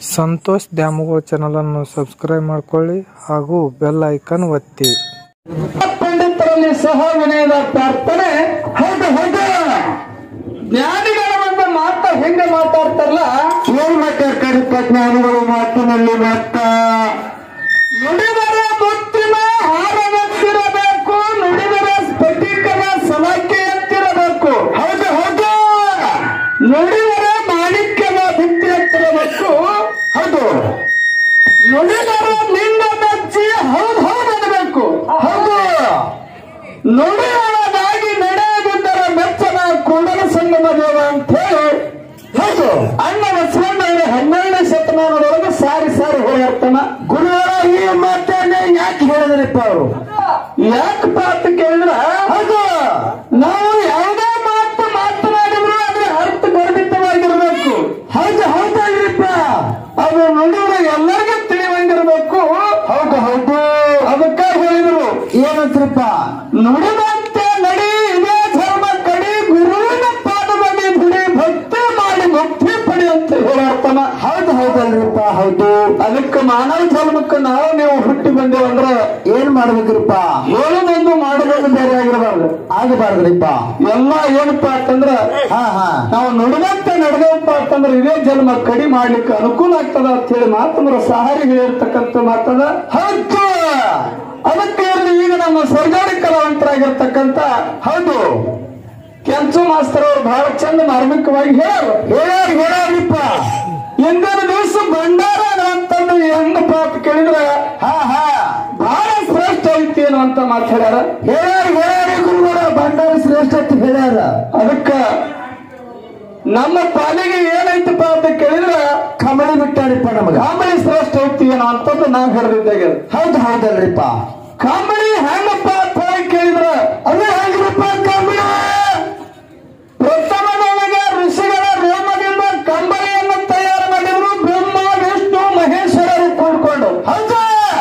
ಸಂತೋಷ್ ದ್ಯಾಮವ್ವ ಚಾನಲನ್ನು ಸಬ್ಸ್ಕ್ರೈಬ್ ಮಾಡ್ಕೊಳ್ಳಿ ಹಾಗೂ ಬೆಲ್ ಐಕನ್ ಒತ್ತಿ ಪಂಡಿತರಲ್ಲಿ ಸಹ ವಿನಯದ ಪ್ರಾರ್ಥನೆ ಹೌದು ಹೌದು ಜ್ಞಾನಿಗಳ ಒಂದು ಮಾತ ಹೆಂಗ ಮಾತಾಡ್ತಾರಲ್ಲ ಏನ್ ಮಾತಾಡ್ತಾರಪ್ಪ ಜ್ಞಾನಿಗಳು ಮಾತಿನಲ್ಲಿ ಮಾತ ನುಡಿದರೆ ಮುತ್ತಿನ ಹಾರದಂತಿರಬೇಕು ನುಡಿದರೆ ಸ್ಫಟಿಕನ ಸಲಾಕೆಯಂತಿರಬೇಕು ಹೌದು ಹೌದು ನುಡಿದರೆ ಮಾಣಿಕ್ಯದ ಭಿತ್ತಿಯಂತಿರಬೇಕು ಹೌದು ನುಡಿದರೆ ನಿನ್ನ ಮೆಚ್ಚಿ ಹೌದು ಹೌದು ಅನ್ನಬೇಕು ಹೌದು ನುಡಿಯೊಳಗಾಗಿ ನಡೆಯದಿದ್ದರೆ ಮೆಚ್ಚನ ಕೂಡಲ ಸಂಗಮ ದೇವ ಅಂತ ಹೇಳಿ ಹೌದು ಅಣ್ಣ ಬಸವಣ್ಣವರ ಹನ್ನೆರಡನೇ ಶತಮಾನದೊಳಗೆ ಸಾರಿ ಸಾರಿ ಹೋಗಿರ್ತಾನ ಗುರುಗಳ ಈ ಮಾತನ್ನ ಯಾಕೆ ಹೇಳಿದ್ರಪ್ಪ ಅವರು ಯಾಕಪ್ಪ ಅಂತ ಕೇಳಿದ್ರ ಹೌದು ನಾವು ಯಾವುದೇ ಮಾತು ಮಾತನಾಡಿದ್ರು ಅದ್ರ ಅರ್ಥ ಗರ್ಭಿತವಾಗಿರ್ಬೇಕು ಹೌದು ಹೌದಲ್ರಿಪ್ಪ ಅದು ನುಡಿದ್ರೆ ಎಲ್ಲರಿಗೂ ತಿಳಿವಂಗಿರ್ಬೇಕು ಹೌದು ಹೌದು ಅದಕ್ಕಾಗಿ ಹೇಳಿದ್ರು ಏನಂತ್ರಪ್ಪ ನುಡಿದಂತೆ ನಡಿ ಇದೇ ಧರ್ಮ ಕಡಿ ಗುರುವಿನ ಪಾದದಲ್ಲಿ ದುಡಿ ಭಕ್ತಿ ಮಾಡಿ ಮುಕ್ತಿ ಪಡಿ ಅಂತ ಹೇಳಾಡ್ತಾನ ಹೌದು ಹೌದಲ್ರಿಪ್ಪ ಹೌದು ಅದಕ್ಕೆ ಮಾನವ ಜನ್ಮಕ್ಕೆ ನಾವು ನೀವು ಹುಟ್ಟಿ ಬಂದೇವಂದ್ರ ಏನ್ ಮಾಡ್ಬೇಕ್ರಿಪ್ಪ ಹೇಳೋದೊಂದು ಮಾಡೋದೊಂದು ಬೇರೆ ಆಗಿರಬಾರ್ದು ಆಗಬಾರ್ದ್ರಿಪ್ಪ ಎಲ್ಲ ಏನಪ್ಪಾ ಅಂತಂದ್ರ ಹಾ ಹಾ ನಾವು ನುಡಿದಂತೆ ನಡೆದಪ್ಪ ಅಂತಂದ್ರ ಇದೇ ಜನ್ಮ ಕಡಿ ಮಾಡ್ಲಿಕ್ಕೆ ಅನುಕೂಲ ಆಗ್ತದ ಅಂತ ಹೇಳಿ ಮಾತಂದ್ರ ಸಹಾರಿ ಹೇಳಿರ್ತಕ್ಕಂಥ ಮಾತದ ಹೌದು ಅದಕ್ಕೆ ಇಲ್ಲಿ ಈಗ ನಮ್ಮ ಸರ್ಕಾರಿ ಕಲಾವಂತರಾಗಿರ್ತಕ್ಕಂಥ ಹೌದು ಕೆಂಚು ಮಾಸ್ತರ್ ಅವರು ಬಹಳ ಚಂದ ಮಾರ್ಮಿಕವಾಗಿ ಹೇಳರು ಹೇಳಾರ ಹೇಳಾರಿಪ್ಪ ಇಂದಿನ ದಿವಸ ಭಂಡಾರ ಅಂತಂದು ಹೆಂಗಪ್ಪ ಅಂತ ಕೇಳಿದ್ರ ಹಾ ಹಾ ಬಹಳ ಶ್ರೇಷ್ಠ ಐತಿ ಏನು ಅಂತ ಮಾತಾಡ್ಯಾರ ಹೇಳಾರ ಹೇಳಾರಿ ಗುರುಗಳ ಭಂಡಾರ ಶ್ರೇಷ್ಠತೆ ಹೇಳ್ಯಾರ ಅದಕ್ಕ ನಮ್ಮ ಪಾಲಿಗೆ ಏನೈತಪ್ಪ ಅಂತ ಕೇಳಿದ್ರ ಕಮಳಿ ಬಿಟ್ಟಾರಿಪ್ಪ ನಮಗ ಕಾಂಬಳಿ ಶ್ರೇಷ್ಠ ಐತಿ ಏನೋ ಅಂತಂದು ನಾವು ಹೇಳಿದ್ದಾಗ ಹೌದು ಹೌದಲ್ರಿಪ್ಪ ಕಾಂಬಳಿ ಹೆಂಗಪ್ಪ ಅಂತ ಹೇಳಿ ಕೇಳಿದ್ರ ಅದೇ ಹೆಂಗ್ರಿಪ್ಪ ಕಮಳಿ ಪ್ರಥಮದೊಳಗೆ ಋಷಿಗಳ ರೋಮದಿಂದ ಕಂಬಳಿಯನ್ನು ತಯಾರು ಮಾಡಿದ್ರು ಬ್ರಹ್ಮ ವಿಷ್ಣು ಮಹೇಶ್ವರರು ಕೂಡ್ಕೊಂಡು ಹೌದು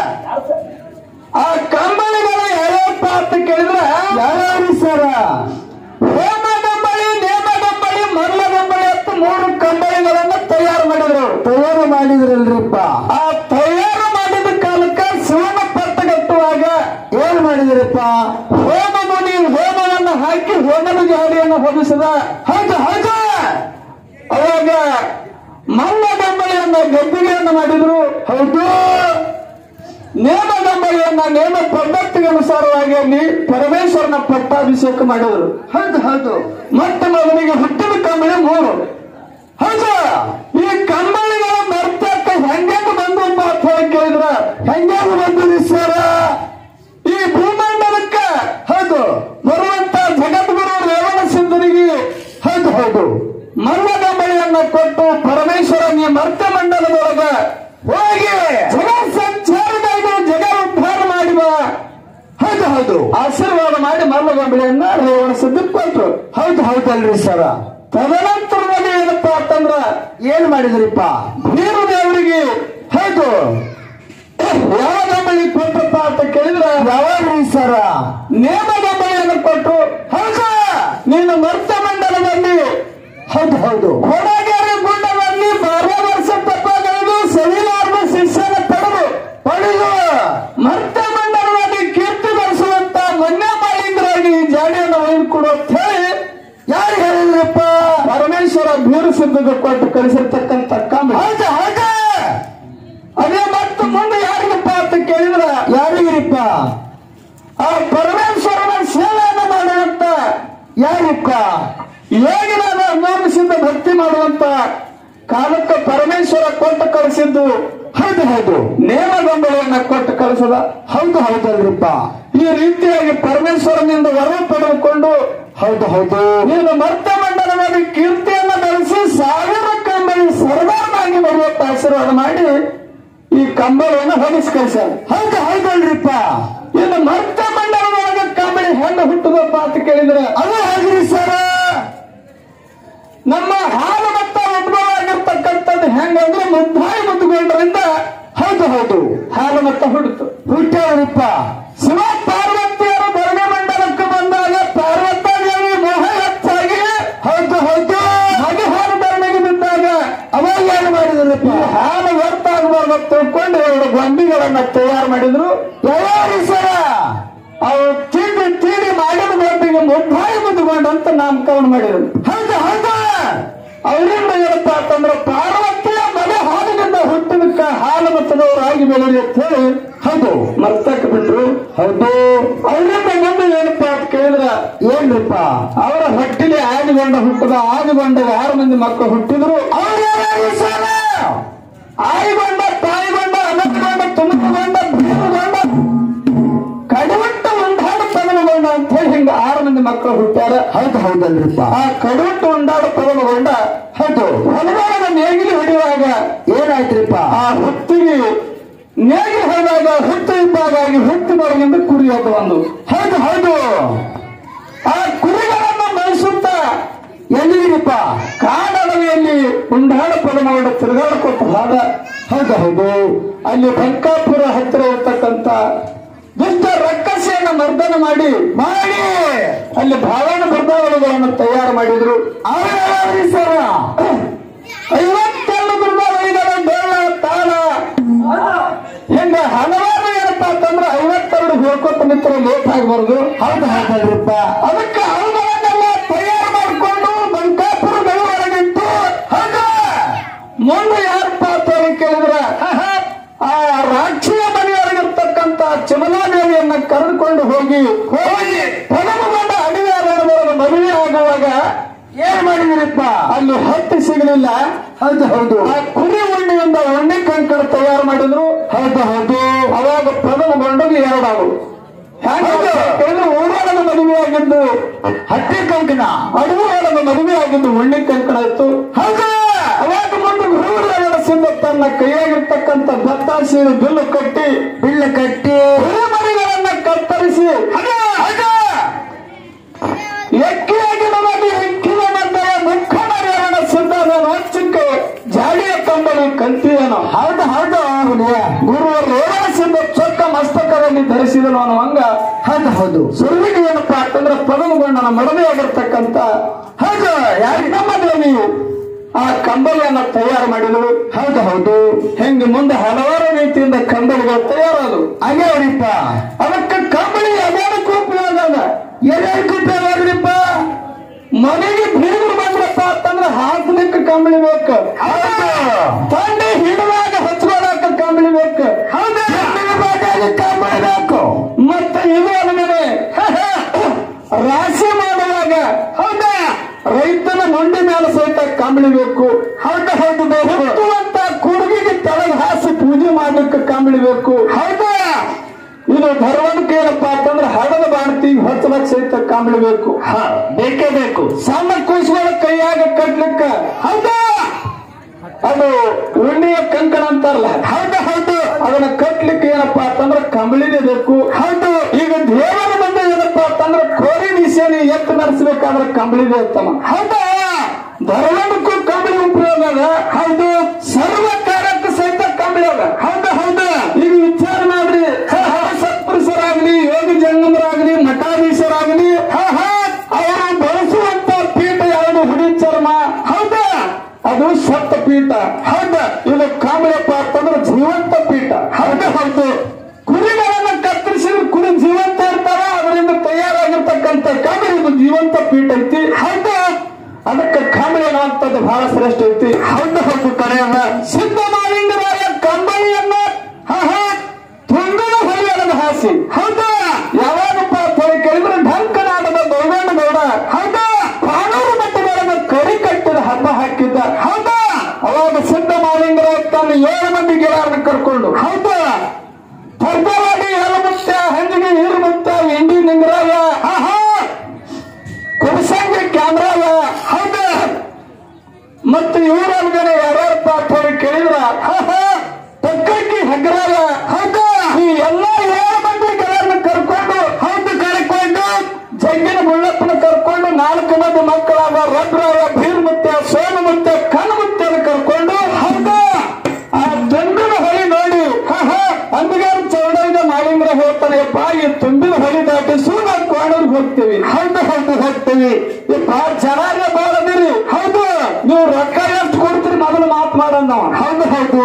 ಆ ಕಂಬಳಿಗಳು ಯಾವ್ಯಾವಪ್ಪ ಅಂತ ಕೇಳಿದ್ರೆ ಯಾರ್ಯಾರಿ ಸರ ಹೋಮ ಕಂಬಳಿ ನೇಮ ಕಂಬಳಿ ಮಲ್ಲ ಕಂಬಳಿ ಅಂತ ಮೂರು ಕಂಬಳಿಗಳನ್ನು ತಯಾರು ಮಾಡಿದ್ರು ಅವ್ರು. ತಯಾರು ಮಾಡಿದ್ರಲ್ರಿಪ್ಪ ಆ ತಯಾರು ಮಾಡಿದ ಕಾಲಕ್ಕೆ ಶಿವನ ಪಟ್ಟ ಕಟ್ಟುವಾಗ ಏನ್ ಮಾಡಿದ್ರಪ್ಪ ಹೋಮ ಮುನಿ ಹೋಮವನ್ನು ಹಾಕಿ ಹೋಮದ ಗಾಡಿಯನ್ನು ಹೊದಿಸಿದ ಹೌದು ಹೌದು ಅವಾಗ ಮಲ್ಲ ಕಂಬಳಿಯನ್ನ ಗದ್ದಿಗೆಯನ್ನು ಮಾಡಿದ್ರು ಹೌದು ನೇಮ ಕಂಬಳಿಯನ್ನ ನೇಮ ಪದ್ಧತಿಗೆ ಅನುಸಾರವಾಗಿ ಅಲ್ಲಿ ಪರಮೇಶ್ವರನ ಪಟ್ಟಾಭಿಷೇಕ ಮಾಡಿದ್ರು ಹೌದು ಹೌದು ಮತ್ತೆ ಮೊದಲಿಗೆ ಹುಟ್ಟಿದ ಕಂಬಳಿ ಮೂರು ಹೌದು ಈ ಕಂಬಳಿಗಳ ಮರ್ತಕ್ಕ ಹೆಂಗೆಂಗ ಬಂದು ಅಂತ ಹೇಳಿ ಕೇಳಿದ್ರ ಹೆಂಗಾಗ ಬಂದ್ರಿ ಸರ ಈ ಭೂಮಂಡಲಕ್ಕ ಹೌದು ಬರುವಂತ ಜಗದ್ಗುರು ರೇವಣ ಸಿದ್ಧರಿಗೆ ಹೌದು ಹೌದು ಮಲ್ಲ ಕಂಬಳಿಯನ್ನ ಕೊಟ್ಟು ಪರಮೇಶ್ವರ ನೀ ಮರ್ತ ಮಂಡಲದೊಳಗ ಹೋಗಿ ಜಗ ಸಂಚಾರದಾಗ ಜಗ ಉದ್ಧಾರ ಮಾಡಿ ಬಾ ಹೌದು ಹೌದು ಆಶೀರ್ವಾದ ಮಾಡಿ ಮಲ್ಲ ಕಂಬಳಿಯನ್ನ ರೇವಣ ಸಿದ್ಧ ಕೊಟ್ರು ಹೌದು ಹೌದಲ್ರಿ ಸರ ತದನಂತರದಲ್ಲಿ ಏನಪ್ಪಾ ಅಂತಂದ್ರ ಏನ್ ಮಾಡಿದ್ರಿಪ್ಪ ನೀರು ದೇವರಿಗೆ ಹೌದು ಯಾವ ಕಂಬಳಿ ಕೊಟ್ಟಪ್ಪ ಅಂತ ಕೇಳಿದ್ರ ಯಾವಾಗ್ರಿ ಸರ ನೇಮ ಕಂಬಳಿಯನ್ನು ಕೊಟ್ಟು ಹೌದು ನೀನು ಮರ್ತ ಮಂಡಲದಲ್ಲಿ ಹೌದು ಹೌದು ಕೊಡಗೇರಿ ಗುಡ್ಡದಲ್ಲಿ ಬಾರೋ ವರ್ಷ ತಪ್ಪಗಳಿದು ಸವಿಲಾರ್ದ ಶಿಕ್ಷಣ ಪಡೆದು ಪಡೆದು ಮರ್ತ ಮಂಡಲದಲ್ಲಿ ಕೀರ್ತಿ ಬರೆಸುವಂತ ಮೊನ್ನೆ ಮಾಡಿದ್ರಾಗಿ ಈ ಜಾಡಿಯನ್ನು ಒಯ್ದುಕೊಡು ಅಂತ ಹೇಳಿ ಯಾರು ಹೇಳಿದ್ರಪ್ಪ ಪರಮೇಶ್ವರ ಬೀರು ಸಿದ್ಧಗೆ ಕೊಟ್ಟು ಕಳಿಸಿರ್ತಕ್ಕಂಥ ಕಂಬಳಿ ಹೌದು ಹೌದು ಅದೇ ಮತ್ತೆ ಮುಂದೆ ಯಾರಿಗಪ್ಪ ಅಂತ ಕೇಳಿದ್ರ ಯಾರಿಗ್ರಿಪ್ಪ ಆ ಪರಮೇಶ್ವರನ ಸೇವೆಯನ್ನು ಮಾಡುವಂತ ಯಾರಿಪ್ಪ ಯೋಗಿನ ಅನುಭವಿಸಿದ ಭಕ್ತಿ ಮಾಡುವಂತ ಕಾಲಕ್ಕೆ ಪರಮೇಶ್ವರ ಕೊಟ್ಟು ಕಳಿಸಿದ್ದು ಹೌದು ಹೌದು ನೇಮಗಂಬಳಿಯನ್ನ ಕೊಟ್ಟು ಕಳಿಸದ ಹೌದು ಹೌದಲ್ರಿಪ್ಪ ಈ ರೀತಿಯಾಗಿ ಪರಮೇಶ್ವರನಿಂದ ವರ ಪಡೆದುಕೊಂಡು ಹೌದು ಹೌದು ನೀನು ಮರ್ತ ಮಂಡಲದಲ್ಲಿ ಕೀರ್ತಿಯನ್ನು ಬೆಳೆಸಿ ಸಾವಿರ ಕಂಬಳಿ ಸರ್ದಾರನಾಗಿ ಬರುವಂತ ಆಶೀರ್ವಾದ ಮಾಡಿ ಈ ಕಂಬಳಿಯನ್ನು ಹೊಲಿಸಿ ಕಳಿಸ್ಯಾರ ಹೌದು ಹೌದಲ್ರಿಪ್ಪ ಇನ್ನು ಮರ್ತ ಮಂಡಲದೊಳಗೆ ಕಂಬಳಿ ಹೆಂಗ ಹುಟ್ಟದಪ್ಪ ಅಂತ ಕೇಳಿದ್ರೆ ಅದು ಹೇಗ್ರಿ ಸರ ನಮ್ಮ ಹಾಲು ಮತ್ತ ಉದ್ಭವ ಆಗಿರ್ತಕ್ಕಂಥದ್ದು ಹೆಂಗಂದ್ರೆ ಮುದ್ದಾಯಿ ಮುದ್ದುಗೊಂಡ್ರಿಂದ ಹೌದು ಹೌದು ಹಾಲು ಮತ್ತ ಹುಡುತು ಹುಟ್ಟ್ಯಾವ್ರಿಪ್ಪ ಶಿವ ಪಾರ್ವತಿಯರು ಬರಗ ಮಂಡಲಕ್ಕೆ ಬಂದಾಗ ಪಾರ್ವತ ದೇವಿ ಮೋಹ ಹೆಚ್ಚಾಗಿ ಹೌದು ಹೌದು ಮಗ ಹಾಲು ಧರಣಿಗೆ ಬಿದ್ದಾಗ ಅವಾಗ ಏನ್ ಮಾಡಿದ್ರಪ್ಪ ಈ ಹಾಲು ಅಂತ ತಿಳ್ಕೊಂಡು ಎರಡು ಗೊಂಬಿಗಳನ್ನ ತಯಾರು ಮಾಡಿದ್ರು ಯಾರು ಸರ ಅವು ತಿಂಡಿ ತಿಂಡಿ ಮಾಡಿದ ಗೊಂಬಿಗೆ ಮುದ್ದಾಯಿ ಮುದ್ದುಗೊಂಡು ಅಂತ ನಾಮಕರಣ ಮಾಡಿದ್ರು ಹೌದಾ ಹೌದಾ ಅವರಿಂದ ಏನಪ್ಪ ಅಂತಂದ್ರೆ ಪಾರ್ವತಿಯ ಮನೆ ಹಾಲಿನಿಂದ ಹುಟ್ಟಿದಕ್ಕ ಹಾಲು ಮತದವರಾಗಿ ಬೆಳೆದಿ ಅಂತ ಹೇಳಿ ಹೌದು ಮರ್ತಕ್ಕೆ ಬಿಟ್ರು ಹೌದು ಅವರಿಂದ ಮುಂದೆ ಏನಪ್ಪ ಅಂತ ಕೇಳಿದ್ರ ಏನ್ರಿಪ್ಪ ಅವರ ಹೊಟ್ಟಿಲಿ ಆದಿಗೊಂಡ ಹುಟ್ಟದ ಆದಿಗೊಂಡ ಆರು ಮಂದಿ ಮಕ್ಕಳು ಹುಟ್ಟಿದ್ರು ಅವ್ರು ಸರ ಆಯಿಗೊಂಡ ತಾಯಿಗೊಂಡ ಅನಂತಗೊಂಡ ತುಮಕಗೊಂಡ ಬೀರಗೊಂಡ ಕಡುವಟ್ಟ ಉಂಡಾಡು ಪದಮಗೊಂಡ ಅಂತ ಹೇಳಿ ಹಿಂಗ ಆರು ಮಂದಿ ಮಕ್ಕಳು ಹುಟ್ಟ್ಯಾರ ಹೌದು ಹೌದಲ್ರಿಪ್ಪ ಆ ಕಡುವಟ್ಟು ಉಂಡಾಡು ಪದಮಗೊಂಡ ಹೌದು ಹೊಲಗಾಲದ ನೇಗಿಲಿ ಹೊಡೆಯುವಾಗ ಏನಾಯ್ತ್ರಿಪ್ಪ ಆ ಹುಟ್ಟಿಗೆ ನೇಗಿಲು ಹೊಡೆದಾಗ ಹುಟ್ಟು ಇಬ್ಬಾಗಾಗಿ ಹುಟ್ಟು ಬರಲಿಂದ ಕುರಿ ಅದು ಒಂದು ಹೌದು ಹೌದು ಆ ಕುರಿಗಳನ್ನು ಮೈಸುತ್ತ ಎಲ್ಲಿರಿಪ್ಪ ಕಾಡಳವಿಯಲ್ಲಿ ಉಂಡಾಡ ಪದಮಗೊಂಡ ತಿರುಗಾಡಕೊಟ್ಟ ಹಾದ ಹೌದು ಹೌದು ಅಲ್ಲಿ ಬಂಕಾಪುರ ಹತ್ತಿರ ಇರ್ತಕ್ಕಂಥ ದುಷ್ಟ ರಕ್ಕಸೆಯನ್ನ ಮರ್ದನ ಮಾಡಿ ಮಾಡಿ ಅಲ್ಲಿ ಭಾವನ ಬೃಂದಾವನಗಳನ್ನು ತಯಾರು ಮಾಡಿದ್ರು ಅವರೇ ಸರ ಐವತ್ತೆರಡು ಬೃಂದಾವನಿಗಳ ಡೋಳ ತಾಳ ಹಿಂಗ ಹಲವಾರು ಏನಪ್ಪಾ ಅಂತಂದ್ರೆ ಐವತ್ತೆರಡು ಹೇಳ್ಕೊತ ನಿಂತರ ಲೇಟ್ ಆಗಬಾರ್ದು ಹೌದು ಹೌದಲ್ರಿಪ್ಪ ಅದಕ್ಕೆ ಅವುಗಳನ್ನೆಲ್ಲ ತಯಾರು ಮಾಡಿಕೊಂಡು ಬಂಕಾಪುರ ಬೆಳವಣಿಗಿಟ್ಟು ಹೌದು ಮುಂದೆ ಯಾರಪ್ಪ ಅಂತ ಹೇಳಿ ಕೇಳಿದ್ರ ಆ ರಾಕ್ಷಿಯ ಮನೆಯೊಳಗಿರ್ತಕ್ಕಂತ ಚಮಲಾದೇವಿಯನ್ನ ಕರೆದುಕೊಂಡು ಹೋಗಿ ಹೋಗಿ ಪದಮಗೊಂಡ ಅಡಿಯಾರ ಮದುವೆ ಆಗುವಾಗ ಏನ್ ಮಾಡಿದ್ರಿಪ್ಪ ಅಲ್ಲಿ ಹೊಟ್ಟೆ ಸಿಗಲಿಲ್ಲ ಹೌದು ಹೌದು ಆ ಕುರಿ ಉಣ್ಣಿಯಿಂದ ಉಣ್ಣೆ ಕಂಕಣ ತಯಾರು ಮಾಡಿದ್ರು ಹೌದು ಹೌದು ಅವಾಗ ಪ್ರಥಮಗೊಂಡೋಗಿ ಎರಡಾವು ಊರಾಳದ ಮದುವೆ ಆಗಿದ್ದು ಹಟ್ಟಿ ಕಂಕಣ ಅಡುವಾಳದ ಮದುವೆ ಆಗಿದ್ದು ಉಣ್ಣೆ ಕಂಕಣ ಇತ್ತು ಹೌದು ಅವಾಗ ಮುಂದೆ ಗುರುವರ ಸಿಂಧ ತನ್ನ ಕೈಯಾಗಿರ್ತಕ್ಕಂಥ ಭತ್ತ ಸೀರೆ ಬಿಲ್ಲು ಕಟ್ಟಿ ಬಿಲ್ಲು ಕಟ್ಟಿ ಮರಿಗಳನ್ನ ಕತ್ತರಿಸಿ ಎಕ್ಕಿಯಾಗಿ ನಮಗೆ ಎಕ್ಕಿನ ಮಧ್ಯೆ ಮುಖ ಮರ್ಯಾದ ಸಿದ್ಧನ ಹಚ್ಚಕ್ಕೆ ಜಾಡಿಯ ಕಂಬಳಿ ಕಂತಿಯನು ಹೌದು ಹೌದು ಗುರುವರು ರೋಗನ ಸಿದ್ಧ ಚೊಕ್ಕ ಮಸ್ತಕದಲ್ಲಿ ಧರಿಸಿದನು ಅನ್ನೋ ಹಂಗ ಹೌದು ಹೌದು ಸುರುವಿಗೆ ಏನಪ್ಪಾ ಅಂತಂದ್ರೆ ಪದಮಗೊಂಡನ ಮಡವೆ ಆಗಿರ್ತಕ್ಕಂಥ ಹೌದು ಯಾರಿಗೆ ನಮ್ಮ ದೇವಿಯು ಆ ಕಂಬಳಿಯನ್ನ ತಯಾರು ಮಾಡಿದಳು ಹೌದು ಹೌದು ಹೆಂಗೆ ಮುಂದೆ ಹಲವಾರು ರೀತಿಯಿಂದ ಕಂಬಳಿಗಳು ತಯಾರಾದವು ಹಾಗೆ ಅವರಿಪ್ಪ ಅದಕ್ಕೆ ಕಂಬಳಿ ಅದೇನಕ್ಕೂ ಉಪಯೋಗ ಅದ ಎಲ್ಲರಿಗೂ ಉಪಯೋಗ ಆಗ್ರಿಪ್ಪ ಮನೆಗೆ ಬೀಗರು ಬಂದ್ರಪ್ಪ ಅಂತಂದ್ರೆ ಹಾಸ್ಲಿಕ್ಕೆ ಕಂಬಳಿ ಬೇಕು ತಂದೆ ಹಿಡಿದಾಗ ಹಚ್ಕೊಳ್ಳಾಕ ಕಂಬಳಿ ಬೇಕು ಕಂಬಳಿ ಬೇಕು ಮತ್ತೆ ಇದು ಅಲ್ಲದೆ ರಾಶಿ ಮಾಡುವಾಗ ಹೌದಾ ರೈತನ ಮಂಡಿ ಮೇಲೆ ಸಹಿತ ಕಂಬಳಿ ಬೇಕು ಹೌದ ಹೌದು ಬೇಕು ಅಂತ ಕುಡುಗಿಗೆ ತಳಗ್ ಹಾಸಿ ಪೂಜೆ ಮಾಡ್ಲಿಕ್ಕೆ ಕಂಬಳಿ ಬೇಕು ಹೌದಾ ಇದು ಧರ್ಮಕ್ಕೆ ಏನಪ್ಪಾ ಅಂತಂದ್ರೆ ಹಡದ ಬಾಣತಿ ಹೊತ್ತಲಕ್ ಸಹಿತ ಕಂಬಳಿ ಬೇಕು ಬೇಕೇ ಬೇಕು ಸಣ್ಣ ಕೂಸುಗಳ ಕೈಯಾಗ ಕಟ್ಲಿಕ್ಕ ಹೌದಾ ಅದು ಉಣ್ಣಿಯ ಕಂಕಣ ಅಂತಾರಲ್ಲ ಹೌದು ಹೌದು ಅದನ್ನ ಕಟ್ಲಿಕ್ಕೆ ಏನಪ್ಪಾ ಅಂತಂದ್ರೆ ಕಂಬಳಿನೇ ಬೇಕು ಹೌದು ಈಗ ದೇವರ ಬಂದ ಏನಪ್ಪಾ ಅಂತಂದ್ರೆ ಕೋರಿ ನಿಶೇನಿ ಎತ್ತು ನಡೆಸಬೇಕಾದ್ರೆ ಕಂಬಳಿದೆ ಉತ್ತಮ ಹೌದಾ ಧರ್ಮಕ್ಕೂ ಕಂಬಳಿ ಉಪಯೋಗ ಅದ ಹೌದು ಸರ್ವ ಕಾರ್ಯಕ್ಕೂ ಸಹಿತ ಕಂಬಳಿ ಅದ ಹೌದು ಹೌದು ಈಗ ವಿಚಾರ ಮಾಡ್ರಿ ಸತ್ಪುರುಷರಾಗ್ಲಿ ಯೋಗಿ ಜಂಗಮರಾಗ್ಲಿ ಮಠಾಧೀಶರಾಗ್ಲಿ ಅವರು ಬಳಸುವಂತ ಪೀಠ ಯಾವುದು ಹುಡಿ ಚರ್ಮ ಹೌದಾ ಅದು ಸತ್ತ ಪೀಠ ಹೌದ ಇದು ಕಾಮಳಪ್ಪ ಅಂತಂದ್ರೆ ಜೀವಂತ ಪೀಠ ಹೌದು ಹೌದು ಕುರಿಗಳನ್ನ ಕತ್ತರಿಸಿದ್ರೆ ಕುರಿ ಜೀವಂತ ಇರ್ತಾವ ಅದರಿಂದ ತಯಾರಾಗಿರ್ತಕ್ಕಂಥ ಕಾಮಳಿ ಇದು ಜೀವಂತ ಪೀಠ ಐತಿ ಹೌದು ಅದಕ್ಕೆ ಕಾಮಳಿ ಅನ್ನುವಂಥದ್ದು ಬಹಳ ಶ್ರೇಷ್ಠ ಐತಿ ಹೌದು ಹೌದು ಕರೆಯಲ್ಲ ಸಿದ್ಧ ಮಾಲಿಂಗರಾಯ ಕಂಬಳಿಯನ್ನ ಹಾ ಹಾ ತುಂಗದ ಹೊಲಿಯನ್ನ ಹಾಸಿ ಹೌದಾ ಯಾವಾಗಪ್ಪ ಅಂತ ಹೇಳಿ ಕೇಳಿದ್ರೆ ಢಂಕನಾಡದ ಗೌಡಣ್ಣ ಗೌಡ ಹೌದಾ ಕಾನೂರು ಮಟ್ಟದೊಳಗ ಕರಿ ಕಟ್ಟಿದ ಹಬ್ಬ ಹಾಕಿದ್ದ ಹೌದಾ ಅವಾಗ ಸಿದ್ಧ ಮಾಲಿಂಗರ ತಾನು ಏಳು ಮಂದಿ ಗೆಳೆಯರನ್ನ ಕರ್ಕೊಂಡು ಹೌದಾ ಪರ್ದವಾಗಿ ಹೇಳಮುತ್ತ ಹಂದಿಗೆ ಈರುಮುತ್ತ ಇಂಡಿ ನಿಂಗರಾಯ ಆಹಾ ಕುಡಸಂಗಿ ಕ್ಯಾಮ್ರಾಯ ಹೌದಾ ಮತ್ತು ಇವರಲ್ಗನೆ ಯಾರ್ಯಾರಪ್ಪ ಅಂತ ಹೇಳಿ ಕೇಳಿದ್ರ ಪಕ್ಕಕ್ಕೆ ಹಗ್ರಾಯ ಹೌದಾ ಈ ಎಲ್ಲ ಏಳು ಮಂದಿ ಗೆಳೆಯರನ್ನ ಕರ್ಕೊಂಡು ಹೌದು ಕರ್ಕೊಂಡು ಜಗ್ಗಿನ ಮುಳ್ಳಪ್ಪನ ಕರ್ಕೊಂಡು ನಾಲ್ಕು ಮಂದಿ ಮಕ್ಕಳಾದ ರಬ್ರಾಯ ಭೀರ್ಮುತ್ಯ ಸೋಮಮುತ್ಯ ಕಣ್ಮುತ್ಯನ ಕರ್ಕೊಂಡು ಹೌದಾ ಆ ತುಂಬಿನ ಹೊಳಿ ನೋಡಿ ಅಂಬಿಗಾರ ಚೌಡಯ್ಯ ಮಾಲಿಂಗ್ರ ಹೇಳ್ತಾನೆಯಪ್ಪ ಈ ತುಂಬಿನ ಹೊಳಿ ದಾಟಿಸು ನಾವು ಕೋಣೂರ್ಗೆ ಹೋಗ್ತೀವಿ ಹೌದು ಹೌದು ಹೋಗ್ತೀವಿ ಯಪ್ಪ ಚೆನ್ನಾಗಿ ಬಾಳದಿರಿ ಹೌದು ನೀವು ರೊಕ್ಕ ಎಷ್ಟು ಕೊಡ್ತೀರಿ ಮೊದಲು ಮಾತು ಮಾಡೋಣ ನಾವು ಹೌದು ಹೌದು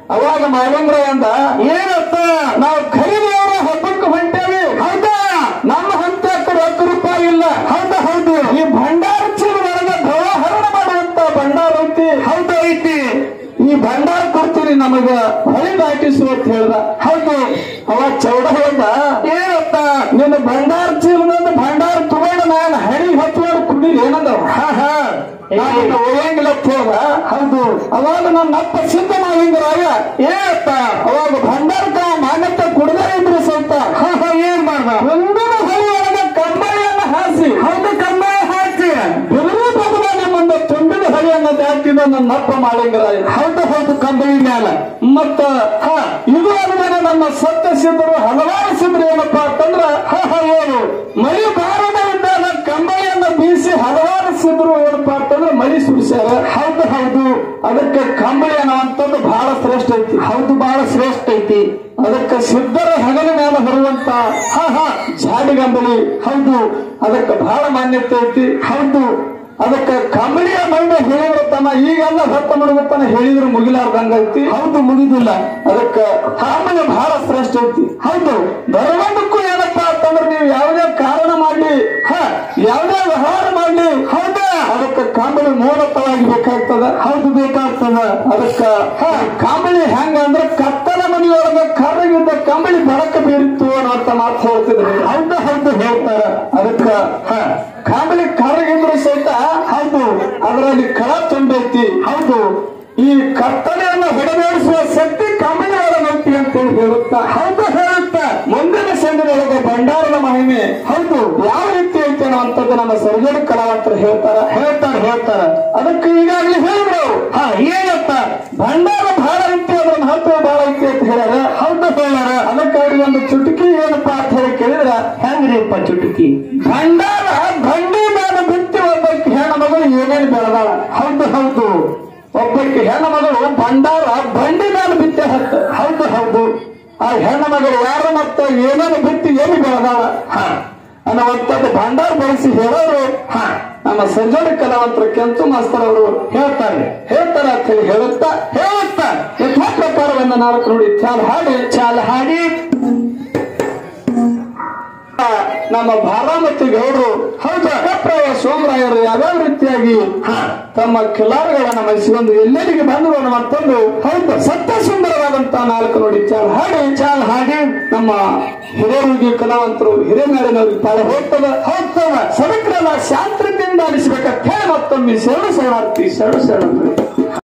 ಅವಾಗ ಮಾವಂಗ್ರ ಅಂದ ಏನತ್ತ ನಾವು ಖರೀದಿಯವರ ಹಬ್ಬಕ್ಕೆ ಹೊಂಟೇವಿ ಹೌದಾ ನಮ್ಮ ಹಂತಕ್ಕೆ ಹತ್ತು ರೂಪಾಯಿ ಇಲ್ಲ ಹೌದಾ ಹೌದು ಈ ಭಂಡಾರ ಚೀಲ ಒಳಗೆ ಧವಹರಣ ಮಾಡುವಂತ ಭಂಡಾರ ಐತಿ ಹೌದು ಐತಿ ಈ ಭಂಡಾರ ಕೊಡ್ತೀರಿ ನಮಗ ಹೊಳಿ ದಾಟಿಸು ಅಂತ ಹೇಳ್ದ ಹೌದು ಅವ ಚೌಡ ಹೇಳ್ದ ಏನತ್ತ ನಿನ್ನ ಭಂಡಾರ ಚೀಲದಿಂದ ಭಂಡಾರ ತಗೊಂಡು ನಾನು ಹಳಿ ಹತ್ಕೊಂಡು ಕುಡಿಲಿ ಏನಂದ ಹಾ ಹಾ ನಾನು ಒಯ್ಯಂಗಿಲ್ಲ ಅಂತ ಹೇಳ್ದ ಹೌದು ಅವಾಗ ನನ್ನ ಅಪ್ಪ ಸಿದ್ಧ ಮಾವಿಂಗರಾಗ ಏನತ್ತ ಅವಾಗ ಭಂಡಾರಕ ಮಾನ್ಯತೆ ಕುಡದೇ ಇದ್ರು ಸ್ವಲ್ಪ ಹಾ ಹಾ ಏನ್ ಮಾಡ್ದ ಒಂದಿನ ಹೊಳಿ ಒಳಗೆ ಕಂಬಳಿಯನ್ನ ಹಾಸಿ ಹೌದು ಕಂಬಳಿ ಹಾಸಿ ಬಿರುವು ಭಗವಾನ ಮುಂದ ತುಂಬಿದ ಹಳಿಯನ್ನ ದಾಟಿದ ನನ್ನ ಅಪ್ಪ ಮಾಳಿಂಗರಾಯ ಹೌದು ಹೌದು ಕಂಬಳಿ ಮ್ಯಾಲ ಮತ್ತ ಹ ಇದು ಅನುಮಾನ ನಮ್ಮ ಸತ್ಯ ಸಿದ್ಧರು ಹಲವಾರು ಸಿದ್ಧರು ಏನಪ್ಪಾ ಅಂತಂದ್ರ ಹ ಹ ಏನು ಮಳಿ ಬಾರದ ಇದ್ದಾಗ ಕಂಬಳಿಯನ್ನ ಬೀಸಿ ಹಲವಾರು ಸಿದ್ಧರು ಏನಪ್ಪಾ ಅಂತಂದ್ರ ಮಳಿ ಸುರಿಸ್ಯಾರ ಹೌದು ಹೌದು ಅದಕ್ಕೆ ಕಂಬಳಿ ಅನ್ನುವಂಥದ್ದು ಬಹಳ ಶ್ರೇಷ್ಠ ಐತಿ ಹೌದು ಬಹಳ ಶ್ರೇಷ್ಠ ಐತಿ ಅದಕ್ಕೆ ಸಿದ್ಧರ ಹೆಗಲ ಮೇಲೆ ಬರುವಂತ ಹ ಹ ಜಾಡಿಗಂಬಳಿ ಹೌದು ಅದಕ್ಕೆ ಬಹಳ ಮಾನ್ಯತೆ ಐತಿ ಹೌದು ಅದಕ್ಕೆ ಕಂಬಳಿಯ ಮೈನ ಹೇಳಿದ್ರು ತನ್ನ ಈಗೆಲ್ಲ ಹೊತ್ತ ಮುಳುಗುತ್ತಾನ ಹೇಳಿದ್ರು ಮುಗಿಲಾರ್ದಂಗ ಐತಿ ಹೌದು ಮುಗಿದಿಲ್ಲ ಅದಕ್ಕೆ ಕಾಮನೆ ಬಹಳ ಶ್ರೇಷ್ಠ ಐತಿ ಹೌದು ಧರ್ಮಕ್ಕೂ ಏನಪ್ಪಾ ಅಂತಂದ್ರೆ ನೀವು ಯಾವುದೇ ಕಾರಣ ಮಾಡ್ಲಿ ಹ ಯಾವುದೇ ವ್ಯವಹಾರ ಮಾಡ್ಲಿ ಹೌದಾ ಅದಕ್ಕೆ ಕಾಂಬಳಿ ಮೂಲತವಾಗಿ ಬೇಕಾಗ್ತದ ಹೌದು ಬೇಕಾಗ್ತದ ಅದಕ್ಕ ಹ ಕಾಂಬಳಿ ಹೆಂಗ ಅಂದ್ರೆ ಕತ್ತಲ ಮನೆಯೊಳಗ ಕರ್ರಗಿದ್ದ ಕಂಬಳಿ ಬೆಳಕ ಬೀರಿತ್ತು ಅನ್ನೋ ಮಾತು ಹೇಳ್ತಿದ್ರು ಹೌದು ಹೌದು ಹೇಳ್ತಾರ ಅದಕ್ಕ ಹ ಕಾಂಬಳಿ ಕರ್ರಗಿದ್ರು ಸಹಿತ ಹೌದು ಅದರಲ್ಲಿ ಕಳ ತುಂಬೈತಿ ಹೌದು ಈ ಕತ್ತಲೆಯನ್ನು ಹೊಡೆದಾಡಿಸುವ ಶಕ್ತಿ ಕಾಂಬಳಿ ಒಳಗೈತಿ ಅಂತ ಹೇಳಿ ಹೇಳುತ್ತಾ ಹೌದು ಹೇಳುತ್ತಾ ಮುಂದಿನ ಸಂದಿನೊಳಗೆ ಭಂಡಾರದ ಮಹಿಮೆ ಹೌದು ಯಾವ ರೀತಿ ಐತಿ ಅನ್ನುವಂಥದ್ದು ನಮ್ಮ ಸರ್ಜರಿ ಕಲಾವಂತರು ಹೇಳ್ತಾರ ಹೇಳ್ತಾರ ಹೇಳ್ತಾರ ಅದಕ್ಕೆ ಈಗಾಗಲೇ ಹೇಳಿದ್ರು ಹಾ ಏನತ್ತ ಭಂಡಾರ ಬಹಳ ಐತಿ ಅದ್ರ ಮಹತ್ವ ಬಹಳ ಐತಿ ಅಂತ ಹೇಳ್ಯಾರ ಹೌದು ಹೇಳ್ಯಾರ ಅದಕ್ಕಾಗಿ ಒಂದು ಚುಟುಕಿ ಏನಪ್ಪಾ ಅಂತ ಹೇಳಿ ಕೇಳಿದ್ರ ಹೆಂಗ್ರಿಪ್ಪ ಚುಟುಕಿ ಭಂಡಾರ ಬಂಡಿ ಮೇಲೆ ಬಿತ್ತಿ ಒಬ್ಬಕ್ಕೆ ಹೆಣ್ಣು ಮಗಳು ಏನೇನು ಬೆಳೆದಾಳ ಹೌದು ಹೌದು ಒಬ್ಬಕ್ಕೆ ಹೆಣ್ಣು ಮಗಳು ಭಂಡಾರ ಬಂಡಿ ಮೇಲೆ ಬಿತ್ತೆ ಹತ್ತ ಹೌದು ಹೌದು ಆ ಹೆಣ್ಣು ಮಗಳು ಯಾರ ಮತ್ತ ಏನೇನು ಬಿತ್ತಿ ಏನು ಬೆಳೆದಾಳ ಹ ಅನ್ನುವಂಥದ್ದು ಭಂಡಾರ ಬಳಸಿ ಹೇಳೋರು ಹ ನಮ್ಮ ಸಂಜೋಡಿ ಕಲಾವಂತರು ಕೆಂಚು ಮಾಸ್ತರ್ ಅವರು ಹೇಳ್ತಾರೆ ಹೇಳ್ತಾರೆ ಅಂತ ಹೇಳಿ ಹೇಳುತ್ತಾ ಹೇಳುತ್ತಾ ಯಥಾ ಪ್ರಕಾರವನ್ನ ನಾಲ್ಕು ನೋಡಿ ಚಾಲ್ ಹಾಡಿ ಚಾಲ್ ಹಾಡಿ ನಮ್ಮ ಭಾರಾಮತಿ ಗೌಡರು ಹೌದು ಅಕ್ಕಪ್ರಾಯ ಸೋಮರಾಯರು ಯಾವ್ಯಾವ ರೀತಿಯಾಗಿ ಹ, ತಮ್ಮ ಕಿಲಾರಗಳನ್ನ ಮೈಸಿಕೊಂಡು ಎಲ್ಲೆಲ್ಲಿಗೆ ಬಂದರು ಅನ್ನುವಂಥದ್ದು ಹೌದು ಸತ್ಯ ಸುಂದರವಾದಂತ ನಾಲ್ಕು ನೋಡಿ ಚಾಲ್ ಹಾಡಿ ಚಾಲ್ ಹಾಡಿ ನಮ್ಮ ಹಿರಿಯರಿಗೆ ಕಲಾವಂತರು ಹಿರೇಮೇಳಿನವ್ರಿಗೆ ತಾಳೆ ಹೋಗ್ತದ ಹೋಗ್ತದ ಸಡಕ್ರಲ್ಲ ಶಾಂತಿಯಿಂದ ಅನಿಸ್ಬೇಕಂತ ಹೇಳಿ ಮತ್ತೊಮ್ಮೆ ಶರಣ ಶರಣಾರ್ಥಿ ಶರಣ ಶರಣ